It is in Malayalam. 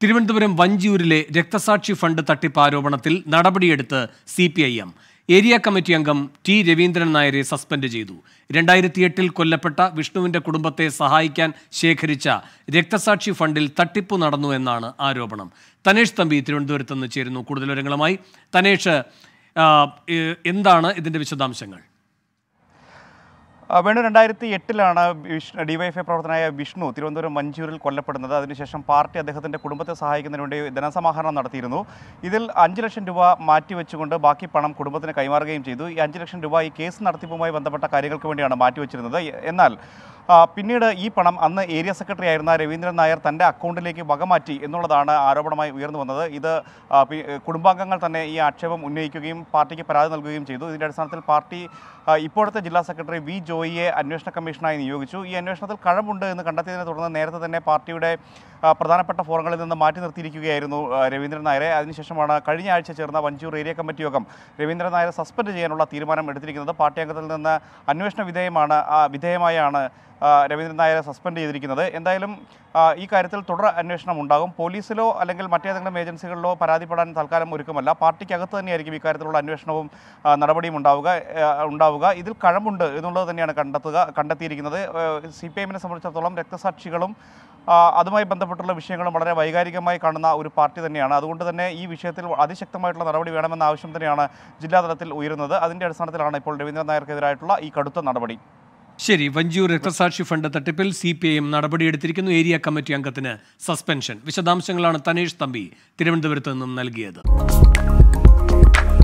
തിരുവനന്തപുരം വഞ്ചിയൂരിലെ രക്തസാക്ഷി ഫണ്ട് തട്ടിപ്പ് ആരോപണത്തിൽ നടപടിയെടുത്ത് C P I M area committee അംഗം ടി രവീന്ദ്രൻ നായരെ സസ്പെൻഡ് ചെയ്തു രണ്ടായിരത്തി എട്ടിൽ കൊല്ലപ്പെട്ട വിഷ്ണുവിന്റെ കുടുംബത്തെ സഹായിക്കാൻ ശേഖരിച്ച രക്തസാക്ഷി ഫണ്ടിൽ തട്ടിപ്പ് നടന്നു എന്നാണ് ആരോപണം തനേഷ് തമ്പി തിരുവനന്തപുരത്ത് നിന്ന് ചേരുന്നു കൂടുതൽ വിവരങ്ങളുമായി തനേഷ് ആ, ഏ- എന്താണ് ഇതിന്റെ വിശദാംശങ്ങൾ ആ, വേണു രണ്ടായിരത്തി എട്ടിലാണ് വിഷ്ണു ഡിവൈഎഫ്ഐ പ്രവർത്തനായ വിഷ്ണു തിരുവനന്തപുരം മഞ്ചൂരിൽ കൊല്ലപ്പെടുന്നത് അതിനുശേഷം പാർട്ടി അദ്ദേഹത്തിന്റെ കുടുംബത്തെ സഹായിക്കുന്നതിന് വേണ്ടി ധനസമാഹരണം നടത്തിയിരുന്നു ഇതിൽ അഞ്ച് ലക്ഷം രൂപ മാറ്റിവെച്ചുകൊണ്ട് ബാക്കി പണം കുടുംബത്തിന് കൈമാറുകയും ചെയ്തു ഈ അഞ്ച് ലക്ഷം രൂപ ഈ കേസ് നടത്തിപ്പുമായി ബന്ധപ്പെട്ട കാര്യങ്ങൾക്ക് വേണ്ടിയാണ് മാറ്റിവെച്ചിരുന്നത് എന്നാൽ ആ, പിന്നീട് ഈ പണം അന്ന് ഏരിയ സെക്രട്ടറി ആയിരുന്ന രവീന്ദ്രൻ നായർ തൻ്റെ അക്കൗണ്ടിലേക്ക് വകമാറ്റി എന്നുള്ളതാണ് ആരോപണമായി ഉയർന്നു വന്നത് ഇത് ആ, പി- കുടുംബാംഗങ്ങൾ തന്നെ ഈ ആക്ഷേപം ഉന്നയിക്കുകയും പാർട്ടിക്ക് പരാതി നൽകുകയും ചെയ്തു ഇതിൻ്റെ അടിസ്ഥാനത്തിൽ പാർട്ടി ആ, ഇപ്പോഴത്തെ ജില്ലാ സെക്രട്ടറി വി ജോയിയെ അന്വേഷണ കമ്മീഷനായി നിയോഗിച്ചു ഈ അന്വേഷണത്തിൽ കഴമ്പുണ്ട് എന്ന് കണ്ടെത്തിയതിനെ തുടർന്ന് നേരത്തെ തന്നെ പാർട്ടിയുടെ ആ, പ്രധാനപ്പെട്ട ഫോറങ്ങളിൽ നിന്ന് മാറ്റി നിർത്തിയിരിക്കുകയായിരുന്നു ആ, രവീന്ദ്രൻ നായരെ അതിനുശേഷമാണ് കഴിഞ്ഞ ആഴ്ച ചേർന്ന വഞ്ചൂർ ഏരിയ കമ്മിറ്റി യോഗം രവീന്ദ്രൻ നായരെ സസ്പെൻഡ് ചെയ്യാനുള്ള തീരുമാനം എടുത്തിരിക്കുന്നത് പാർട്ടി അംഗത്തിൽ നിന്ന് അന്വേഷണ വിധേയമാണ് ആ, വിധേയമായാണ് ആ, രവീന്ദ്രൻ നായരെ സസ്പെൻഡ് ചെയ്തിരിക്കുന്നത് എന്തായാലും ആ, ഈ കാര്യത്തിൽ തുടർ അന്വേഷണം ഉണ്ടാകും പോലീസിലോ അല്ലെങ്കിൽ മറ്റേതെങ്കിലും ഏജൻസികളിലോ പരാതിപ്പെടാൻ തൽക്കാലം ഒരുക്കമല്ല പാർട്ടിക്കകത്ത് തന്നെയായിരിക്കും ഇക്കാര്യത്തിലുള്ള അന്വേഷണവും ആ, നടപടിയും ഉണ്ടാവുക ആ, ഉണ്ടാവുക ഇതിൽ കഴമ്പുണ്ട് എന്നുള്ളത് തന്നെയാണ് കണ്ടെത്തുക കണ്ടെത്തിയിരിക്കുന്നത് സി പി എമ്മിനെ സംബന്ധിച്ചിടത്തോളം രക്തസാക്ഷികളും ആ, അതുമായി ബന്ധപ്പെട്ടുള്ള വിഷയങ്ങളും വളരെ വൈകാരികമായി കാണുന്ന ഒരു പാർട്ടി തന്നെയാണ് അതുകൊണ്ട് തന്നെ ഈ വിഷയത്തിൽ അതിശക്തമായിട്ടുള്ള നടപടി വേണമെന്ന ആവശ്യം തന്നെയാണ് ജില്ലാതലത്തിൽ ഉയരുന്നത് അതിൻ്റെ അടിസ്ഥാനത്തിലാണ് ഇപ്പോൾ രവീന്ദ്രൻ നായർക്കെതിരായിട്ടുള്ള ഈ കടുത്ത നടപടി ശരി വഞ്ചിയൂർ രക്തസാക്ഷി ഫണ്ട് തട്ടിപ്പിൽ സി പി ഐ എം നടപടിയെടുത്തിരിക്കുന്നു ഏരിയ കമ്മിറ്റി അംഗത്തിന് സസ്പെൻഷൻ വിശദാംശങ്ങളാണ് തനേഷ് തമ്പി തിരുവനന്തപുരത്ത് നിന്നും നൽകിയത്